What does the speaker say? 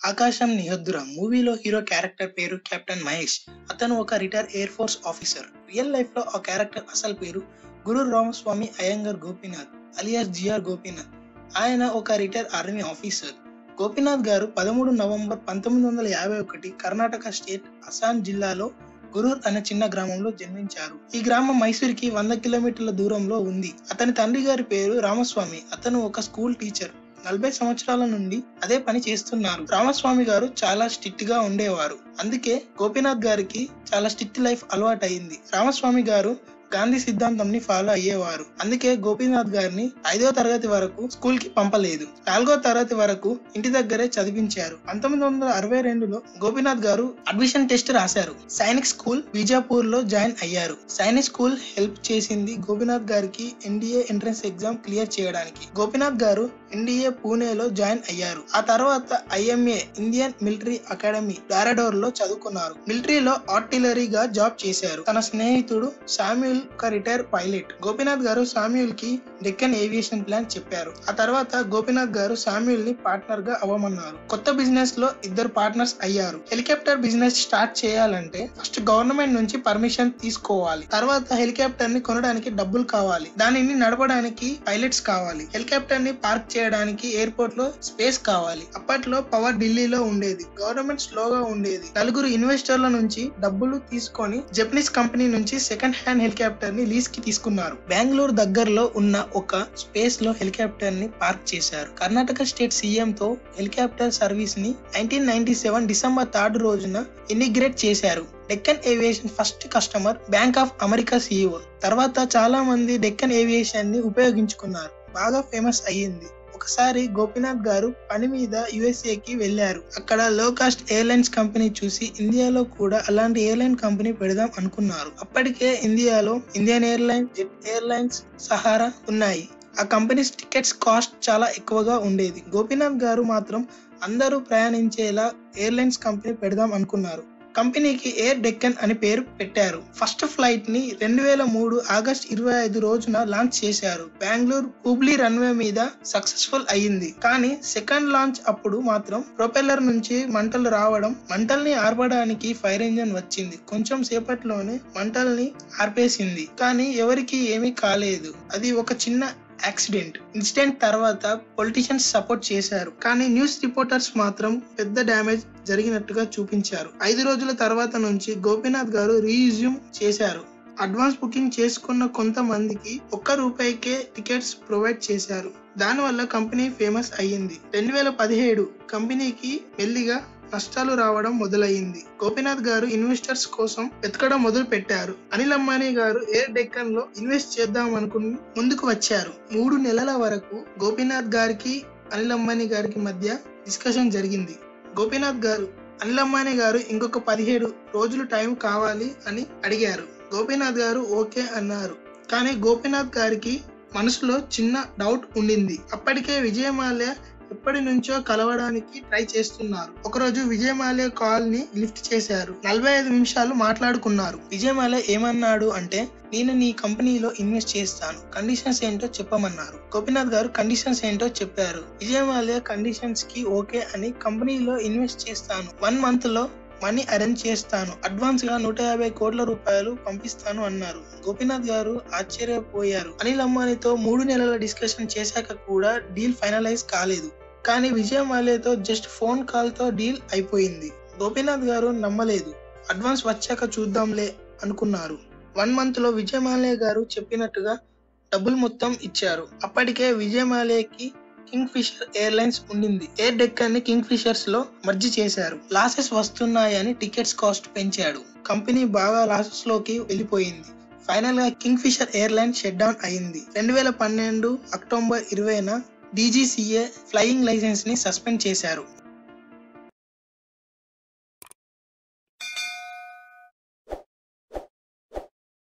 ఆకాశం నిహద్దుర మూవీలో హీరో క్యారెక్టర్ పేరు కెప్టెన్ మహేష్ అతను ఒక retire air force officer real life లో ఆ క్యారెక్టర్ అసలు పేరు గురు రామస్వామి అయ్యంగర్ గోపీనాథ్ అలియాస్ జిఆర్ గోపీనాథ్ ఆయన ఒక రిటైర్ ఆర్మీ ఆఫీసర్ గోపీనాథ్ గారు పదమూడు నవంబర్ పంతొమ్మిది వందల యాభై ఒకటి కర్ణాటక స్టేట్ అస్సాం జిల్లాలో గురూర్ అనే చిన్న గ్రామంలో జన్మించారు ఈ గ్రామం మైసూర్కి వంద కిలోమీటర్ల దూరంలో ఉంది అతని తండ్రి గారి పేరు రామస్వామి అతను ఒక స్కూల్ టీచర్ నలభై సంవత్సరాల నుండి అదే పని చేస్తున్నారు రామస్వామి గారు చాలా స్ట్రిక్ట్ గా ఉండేవారు అందుకే గోపీనాథ్ గారికి చాలా స్ట్రిక్ట్ లైఫ్ అలవాటు అయింది రామస్వామి గారు గాంధీ సిద్ధాంతంని ఫాలో అయ్యేవారు అందుకే గోపీనాథ్ గారిని ఐదో తరగతి వరకు స్కూల్ కి పంపలేదు నాలుగో తరగతి వరకు ఇంటి దగ్గరే చదివించారు పంతొమ్మిది వందల అరవై రెండులో గోపీనాథ్ గారు అడ్మిషన్ టెస్ట్ రాశారు సైనిక్ స్కూల్ బీజాపూర్ లో జాయిన్ అయ్యారు సైనిక్ స్కూల్ హెల్ప్ చేసింది గోపీనాథ్ గారికి ఎన్డీఏ ఎంట్రన్స్ ఎగ్జామ్ క్లియర్ చేయడానికి గోపీనాథ్ గారు ఎన్డీఏ పూణేలో జాయిన్ అయ్యారు ఆ తర్వాత IMA Indian military academy Dehradun లో చదువుకున్నారు మిలిటరీలో ఆర్టిలరీగా జాబ్ చేశారు తన స్నేహితుడు సామ్యూల్ ఒక రిటైర్ పైలట్ గోపీనాథ్ గారు సామ్యూల్ కి డెక్కన్ ఏవియేషన్ ప్లాన్ చెప్పారు ఆ తర్వాత గోపీనాథ్ గారు సామ్యూల్ ని పార్ట్నర్ గా అవ్వమన్నారు కొత్త బిజినెస్ లో ఇద్దరు పార్ట్నర్స్ అయ్యారు హెలికాప్టర్ బిజినెస్ స్టార్ట్ చేయాలంటే ఫస్ట్ గవర్నమెంట్ నుంచి పర్మిషన్ తీసుకోవాలి తర్వాత హెలికాప్టర్ ని కొనడానికి డబ్బులు కావాలి దానిని నడపడానికి పైలట్స్ కావాలి హెలికాప్టర్ ని పార్క్ చేయడానికి ఎయిర్పోర్ట్ లో స్పేస్ కావాలి అప్పట్లో పవర్ ఢిల్లీలో ఉండేది గవర్నమెంట్ స్లోగా ఉండేది నలుగురు ఇన్వెస్టర్ల నుంచి డబ్బులు తీసుకొని జపనీస్ కంపెనీ నుంచి సెకండ్ హ్యాండ్ హెలికాప్టర్ ని లీజ్ కి తీసుకున్నారు బెంగళూరు దగ్గరలో ఉన్న ఒక స్పేస్ లో హెలికాప్టర్ ని పార్క్ చేశారు కర్ణాటక స్టేట్ సీఎం తో హెలికాప్టర్ సర్వీస్ ని nineteen ninety seven December third రోజున ఇనిగ్రేట్ చేశారు Deccan aviation first customer bank of America CEO తర్వాత చాలా మంది డెక్కన్ ఏవియేషన్ ని ఉపయోగించుకున్నారు బాగా ఫేమస్ అయ్యింది ఒకసారి గోపీనాథ్ గారు పని మీద యుఎస్ఏ కి వెళ్లారు అక్కడ లో కాస్ట్ ఎయిర్లైన్స్ కంపెనీ చూసి ఇండియాలో కూడా అలాంటి ఎయిర్లైన్ కంపెనీ పెడదాం అనుకున్నారు అప్పటికే ఇండియాలో Indian airline jet airlines Sahara ఉన్నాయి ఆ కంపెనీస్ టికెట్స్ కాస్ట్ చాలా ఎక్కువగా ఉండేది గోపీనాథ్ గారు మాత్రం అందరూ ప్రయాణించేలా ఎయిర్లైన్స్ కంపెనీ పెడదాం అనుకున్నారు కంపెనీకి ఎయిర్ డెక్కన్ అని పేరు పెట్టారు ఫస్ట్ ఫ్లైట్ ని రెండు వేల మూడు ఆగస్ట్ ఇరవై ఐదు రోజున లాంచ్ చేశారు బెంగళూరు హుబ్లీ రన్వే మీద సక్సెస్ఫుల్ అయ్యింది కానీ సెకండ్ లాంచ్ అప్పుడు మాత్రం ప్రొపెల్లర్ నుంచి మంటలు రావడం మంటల్ని ఆర్పడానికి ఫైర్ ఇంజన్ వచ్చింది కొంచెం సేపట్లోనే మంటల్ని ఆర్పేసింది కానీ ఎవరికి ఏమీ కాలేదు అది ఒక చిన్న యాక్సిడెంట్ ఇన్సిడెంట్ తర్వాత పొలిటీషియన్స్ సపోర్ట్ చేశారు కానీ న్యూస్ రిపోర్టర్స్ మాత్రం పెద్ద డ్యామేజ్ జరిగినట్టుగా చూపించారు ఐదు రోజుల తర్వాత నుంచి గోపీనాథ్ గారు రీజ్యూమ్ చేశారు అడ్వాన్స్ బుకింగ్ చేసుకున్న కొంతమందికి ఒక్క రూపాయికే టికెట్స్ ప్రొవైడ్ చేశారు దానివల్ల కంపెనీ ఫేమస్ అయ్యింది రెండు వేల పదిహేడు కంపెనీకి మెల్లిగా నష్టాలు రావడం మొదలయ్యింది గోపీనాథ్ గారు ఇన్వెస్టర్స్ కోసం వెతకడం మొదలు పెట్టారు అనిల్ అంబానీ గారు ఎయిర్ డెక్కన్ లో ఇన్వెస్ట్ చేద్దాం అనుకుని ముందుకు వచ్చారు మూడు నెలల వరకు గోపీనాథ్ గారికి అనిల్ అంబానీ గారికి మధ్య డిస్కషన్ జరిగింది గోపీనాథ్ గారు అనిల్ అంబానీ గారు ఇంకొక పదిహేడు రోజులు టైం కావాలి అని అడిగారు గోపీనాథ్ గారు ఓకే అన్నారు కానీ గోపీనాథ్ గారికి మనసులో చిన్న డౌట్ ఉండింది అప్పటికే విజయమాల్య ఎప్పటి నుంచో కలవడానికి ట్రై చేస్తున్నారు ఒకరోజు విజయమాల్య కాల్ ని లిఫ్ట్ చేశారు నలభై ఐదు నిమిషాలు మాట్లాడుకున్నారు విజయమాల్య ఏమన్నాడు అంటే నేను నీ కంపెనీలో ఇన్వెస్ట్ చేస్తాను కండిషన్స్ ఏంటో చెప్పమన్నారు గోపీనాథ్ గారు కండిషన్స్ ఏంటో చెప్పారు విజయమాల్య కండిషన్స్ కి ఓకే అని కంపెనీలో ఇన్వెస్ట్ చేస్తాను వన్ మంత్ లో మనీ అరేంజ్ చేస్తాను అడ్వాన్స్ గా నూట యాభై కోట్ల రూపాయలు పంపిస్తాను అన్నారు గోపీనాథ్ గారు ఆశ్చర్యపోయారు అనిల్ అంబానీతో మూడు నెలల డిస్కషన్ చేశాక కూడా డీల్ ఫైనలైజ్ కాలేదు కానీ విజయ్ మాల్యతో జస్ట్ ఫోన్ కాల్ తో డీల్ అయిపోయింది గోపీనాథ్ గారు నమ్మలేదు అడ్వాన్స్ వచ్చాక చూద్దాంలే అనుకున్నారు వన్ మంత్ లో విజయ్ మాల్య గారు చెప్పినట్టుగా డబ్బులు మొత్తం ఇచ్చారు అప్పటికే విజయ్ మాల్యకి కింగ్ ఫిషర్ ఎయిర్లైన్స్ ఉండింది ఎయిర్ డెక్కన్ ని కింగ్ ఫిషర్స్ లో మర్జీ చేశారు లాసెస్ వస్తున్నాయని టికెట్స్ కాస్ట్ పెంచాడు కంపెనీ బాగా లాసెస్ లోకి వెళ్ళిపోయింది ఫైనల్ గా Kingfisher airline shut down అయింది రెండు వేల పన్నెండు అక్టోబర్ ఇరవైన డీజీసీఏ ఫ్లయింగ్ లైసెన్స్ ని సస్పెండ్ చేశారు